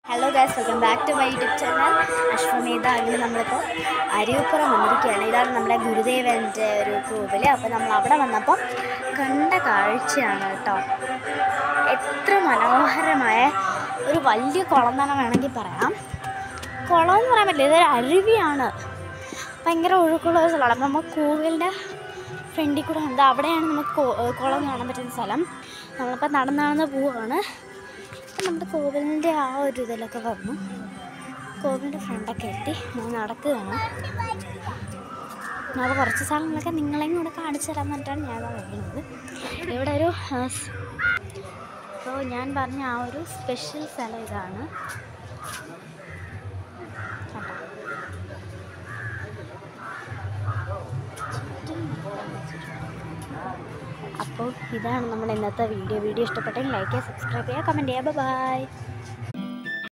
Hello guys welcome back to my YouTube channel Ashwamedha അങ്ങനെ നമ്മളിപ്പോൾ അരിയപ്പുറം വന്നിരിക്കുകയാണ് ഇതാണ് നമ്മുടെ ഗുരുദേവൻ്റെ ഒരു കോവിൽ അപ്പോൾ നമ്മൾ അവിടെ വന്നപ്പോൾ കണ്ട കാഴ്ചയാണ് കേട്ടോ എത്ര മനോഹരമായ ഒരു വലിയ കുളം തന്നെ വേണമെങ്കിൽ പറയാം കുളം എന്ന് പറയാൻ പറ്റില്ല ഇതൊരു അരുവിയാണ് ഭയങ്കര ഒഴുക്കുള്ള ഒരു സ്ഥലമാണ് അപ്പോൾ നമ്മൾ കോവിലിൻ്റെ ഫ്രണ്ടിൽ കൂടെ ഉണ്ട് അവിടെയാണ് നമുക്ക് കോ- കുളം കാണാൻ പറ്റുന്ന സ്ഥലം നമ്മളിപ്പോൾ നടന്ന് നടന്ന് പോവുകയാണ് അപ്പം നമ്മുടെ കോവിലിൻ്റെ ആ ഒരു ഇതിലൊക്കെ വന്നു കോവിലിൻ്റെ ഫ്രണ്ടൊക്കെ എത്തി ഞാൻ നടക്കുകയാണ് ഞാൻ കുറച്ച് സ്ഥലങ്ങളൊക്കെ നിങ്ങളെയും കൂടെ കാണിച്ചു തരാൻ വേണ്ടിയിട്ടാണ് ഞാൻ പറയുന്നത് ഇവിടെ ഒരു അപ്പോൾ ഞാൻ പറഞ്ഞ ആ ഒരു സ്പെഷ്യൽ സ്ഥലം ഇതാണ് കണ്ടോ? അപ്പോൾ ഇതാണ് നമ്മുടെ ഇന്നത്തെ വീഡിയോ വീഡിയോ ഇഷ്ടപ്പെട്ടെങ്കിൽ ലൈക്ക് ചെയ്യുക സബ്സ്ക്രൈബ് ചെയ്യുക കമൻറ്റ് ചെയ്യുക ബൈ